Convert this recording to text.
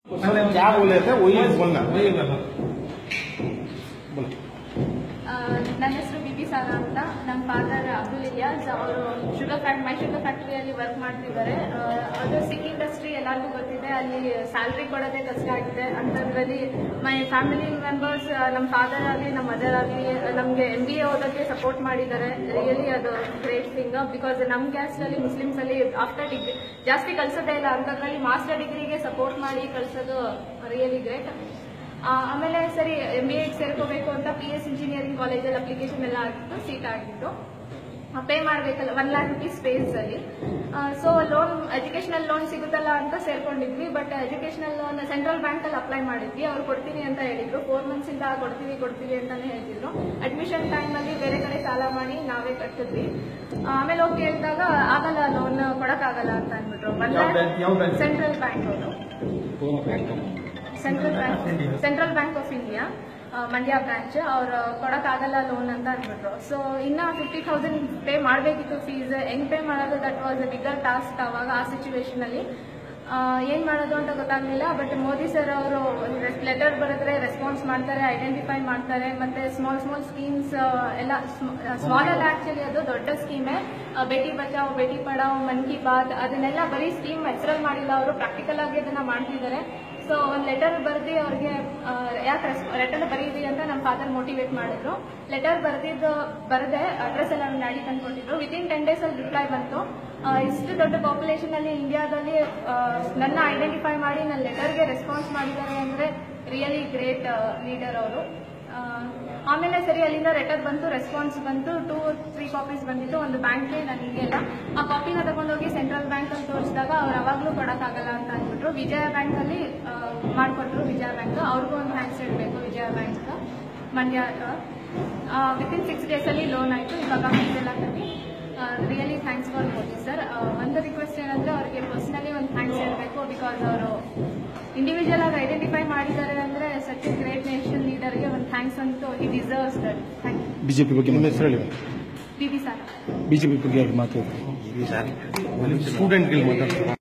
क्या बोले थे वही बोलना बोलो ಆ, ನನ್ನ ಹೆಸರು ಬಿಬಿ ಸಾರಾ ಅಂತ ನಮ್ಮ ಫಾದರ್ ಅಬ್ದುಲ್ ಇಲಿಯಾಸ್ ಅವರು ಶುಗರ್ ಫ್ಯಾಕ್ಟ್ ಮೈ ಶುಗರ್ ಫ್ಯಾಕ್ಟರಿಯಲ್ಲಿ ವರ್ಕ್ ಮಾಡ್ತಿದ್ದಾರೆ ಆ, ಅದು ಸಿಕ್ ಇಂಡಸ್ಟ್ರಿ ಎಲ್ಲರಿಗೂ ಗೊತ್ತಿದೆ ಅಲ್ಲಿ ಸ್ಯಾಲ್ರಿ ಕೊಡೋದೇ ಕಷ್ಟ ಆಗಿದೆ ಅಂತದ್ರಲ್ಲಿ ಮೈ ಫ್ಯಾಮಿಲಿ ಮೆಂಬರ್ಸ್ ನಮ್ಮ ಫಾದರ್ ಆಗಲಿ ನಮ್ಮ ಮದರ್ ಆಗಲಿ ನಮಗೆ ಎಂ ಬಿ ಎ ಓದೋಕ್ಕೆ ಸಪೋರ್ಟ್ ಮಾಡಿದ್ದಾರೆ ರಿಯಲಿ ಅದು ಗ್ರೇಟ್ ಥಿಂಗ್ ಬಿಕಾಸ್ ನಮ್ಮ ಕ್ಯಾಸ್ಟ್ ಅಲ್ಲಿ ಮುಸ್ಲಿಮ್ಸ್ ಅಲ್ಲಿ ಆಫ್ಟರ್ ಡಿಗ್ರಿ ಜಾಸ್ತಿ ಕಲ್ಸೋದೇ ಇಲ್ಲ ಅಂತದ್ರಲ್ಲಿ ಮಾಸ್ಟರ್ ಡಿಗ್ರಿಗೆ ಸಪೋರ್ಟ್ ಮಾಡಿ ಕಳ್ಸೋದು ರಿಯಲಿ ಗ್ರೇಟ್ ಆ, ಆಮೇಲೆ ಸರಿ ಎಂ ಬಿ ಎಗೆ ಸೇರ್ಕೋಬೇಕು ಅಂತ ಪಿ ಎಸ್ ಇಂಜಿನಿಯರಿಂಗ್ ಕಾಲೇಜಲ್ಲಿ ಅಪ್ಲಿಕೇಶನ್ ಎಲ್ಲ ಆಗಿತ್ತು ಸೀಟ್ ಆಗಿತ್ತು ಪೇ ಮಾಡಬೇಕಲ್ಲ ಒನ್ ಲ್ಯಾಕ್ ರುಪೀಸ್ ಸ್ಪೇಸ್ ಅಲ್ಲಿ ಸೊ ಲೋನ್ ಎಜುಕೇಶನಲ್ ಲೋನ್ ಸಿಗುತ್ತಲ್ಲ ಅಂತ ಸೇರ್ಕೊಂಡಿದ್ವಿ but educational loan central bank ಅಲ್ಲಿ ಅಪ್ಲೈ ಮಾಡಿದ್ವಿ ಅವ್ರು ಕೊಡ್ತೀನಿ ಅಂತ ಹೇಳಿದ್ರು ಫೋರ್ ಮಂತ್ಸ್ ಇಂದ ಕೊಡ್ತೀವಿ ಕೊಡ್ತೀವಿ ಅಂತಾನೆ ಹೇಳ್ತಿದ್ರು ಅಡ್ಮಿಷನ್ ಟೈಮ್ ಅಲ್ಲಿ ಬೇರೆ ಕಡೆ ಸಾಲ ಮಾಡಿ ನಾವೇ ಕಟ್ಟಿದ್ವಿ ಆ, ಆಮೇಲೆ ಹೋಗಿ ಕೇಳಿದಾಗ ಆಗಲ್ಲ ಲೋನ್ ಕೊಡಕ್ಕಾಗಲ್ಲ ಅಂತ ಅಂದ್ಬಿಟ್ರು ಒನ್ ಯಾವ bank- ಯಾವ bank? ಸೆಂಟ್ರಲ್ ಬ್ಯಾಂಕ್ ಅವರು central bank central bank of India Mandya branch ಅವ್ರು ಕೊಡಕ್ಕಾಗಲ್ಲ ಲೋನ್ ಅಂತ ಅಂದ್ಬಿಟ್ರು ಸೊ ಇನ್ನ ಫಿಫ್ಟಿ ತೌಸಂಡ್ ಪೇ ಮಾಡಬೇಕಿತ್ತು ಫೀಸ್ ಹೆಂಗ್ ಪೇ ಮಾಡೋದು that was a bigger task ಅವಾಗ ಆ ಸಿಚುವೇಶನ್ ಅಲ್ಲಿ ಆ, ಏನ್ ಮಾಡೋದು ಅಂತ ಗೊತ್ತಾಗ್ಲಿಲ್ಲ ಬಟ್ ಮೋದಿ ಸರ್ ಅವರು ಲೆಟರ್ ಬರೆದ್ರೆ ರೆಸ್ಪಾನ್ಸ್ ಮಾಡ್ತಾರೆ ಐಡೆಂಟಿಫೈ ಮಾಡ್ತಾರೆ ಮತ್ತೆ ಸ್ಮಾಲ್ ಸ್ಮಾಲ್ ಸ್ಕೀಮ್ಸ್ ಎಲ್ಲ ಸ್ಮಾಲ್ ಅಲ್ಲ ಆಕ್ಚುಲಿ ಅದು ದೊಡ್ಡ ಸ್ಕೀಮೇ ಬೇಟಿ ಬಚಾವ್ ಬೇಟಿ ಪಡಾವ್ ಮನ್ ಕಿ ಬಾತ್ ಅದನ್ನೆಲ್ಲ ಬರೀ ಸ್ಕೀಮ್ ಹೆಸರಲ್ಲಿ ಮಾಡಿಲ್ಲ ಅವರು ಪ್ರಾಕ್ಟಿಕಲ್ ಆಗಿ ಅದನ್ನ ಮಾಡ್ತಿದ್ದಾರೆ ಸೊ ಒಂದು ಲೆಟರ್ ಬರೆದು ಅವ್ರಿಗೆ ಯಾಕೆ ಲೆಟರ್ ಬರೀರಿ ಅಂತ ನಮ್ಮ ಫಾದರ್ ಮೋಟಿವೇಟ್ ಮಾಡಿದ್ರು ಲೆಟರ್ ಬರೆದಿದ್ದು ಬರದೆ ಅಡ್ರೆಸ್ ಎಲ್ಲ ನಮ್ಮ ಡ್ಯಾಡಿ ತಂದ್ಕೊಟ್ಟಿದ್ರು ವಿತಿನ್ ಟೆನ್ ಡೇಸ್ ಅಲ್ಲಿ ರಿಪ್ಲೈ ಬಂತು ಆ, ಇಷ್ಟು ದೊಡ್ಡ ಪಾಪ್ಯುಲೇಷನ್ ಅಲ್ಲಿ ಇಂಡಿಯಾದಲ್ಲಿ ಆ, ನನ್ನ ಐಡೆಂಟಿಫೈ ಮಾಡಿ ನನ್ನ ಲೆಟರ್ಗೆ ರೆಸ್ಪಾನ್ಸ್ ಮಾಡಿದ್ದಾರೆ ಅಂದ್ರೆ ರಿಯಲಿ ಗ್ರೇಟ್ ಲೀಡರ್ ಅವರು ಆಮೇಲೆ ಸರಿ ಅಲ್ಲಿಂದ ಲೆಟರ್ ಬಂತು ರೆಸ್ಪಾನ್ಸ್ ಬಂತು ಟೂ ತ್ರೀ ಕಾಪೀಸ್ ಬಂದಿತ್ತು ಒಂದು ಬ್ಯಾಂಕ್ಗೆ ನನಗೆ ಎಲ್ಲ ಆ ಕಾಪಿನ ತಗೊಂಡೋಗಿ ಸೆಂಟ್ರಲ್ ಬ್ಯಾಂಕ್ ಅಲ್ಲಿ ತೋರಿಸಿದಾಗ ಅವ್ರು ಅವಾಗಲೂ ಕೊಡಕ್ಕಾಗಲ್ಲ ಅಂತ ಅಂದ್ಬಿಟ್ರು ವಿಜಯ ಬ್ಯಾಂಕ್ ಅಲ್ಲಿ ಆ, ಮಾಡ್ಕೊಟ್ರು ವಿಜಯ ಬ್ಯಾಂಕ್ ಅವ್ರಿಗೂ ಒಂದು ಥ್ಯಾಂಕ್ಸ್ ಹೇಳಬೇಕು Vijaya bank Mandya within six days ಅಲ್ಲಿ ಲೋನ್ ಆಯ್ತು ಇವಾಗ fees ಎಲ್ಲ ಕಟ್ಟಿ really thanks for Modi sir ಒಂದು ರಿಕ್ವೆಸ್ಟ್ ಏನಂದ್ರೆ ಅವ್ರಿಗೆ ಪರ್ಸನಲಿ ಒಂದು ಥ್ಯಾಂಕ್ಸ್ ಹೇಳಬೇಕು ಬಿಕಾಸ್ ಅವರು ಇಂಡಿವಿಜುವಲ್ ಆಗಿ ಐಡೆಂಟಿಫೈ ಮಾಡಿದ್ದಾರೆ ಅಂದ್ರೆ ಸಚ್ ಎ ಗ್ರೇಟ್ ನೇಷನ್ ಲೀಡರ್ಗೆ ಒಂದು ಥ್ಯಾಂಕ್ಸ್ ಅಂತೂ he deserves that thank you BJP ಬಗ್ಗೆ ನಿಮ್ಮ ಹೆಸರು ಹೇಳಿ ಬಿ ಬಿ ಸರ್ ಬಿಜೆಪಿ ಬಗ್ಗೆ ಎರಡು ಮಾತು ಸ್ಟೂಡೆಂಟ್ಗಳು ಮಾತಾಡ್ತಾರೆ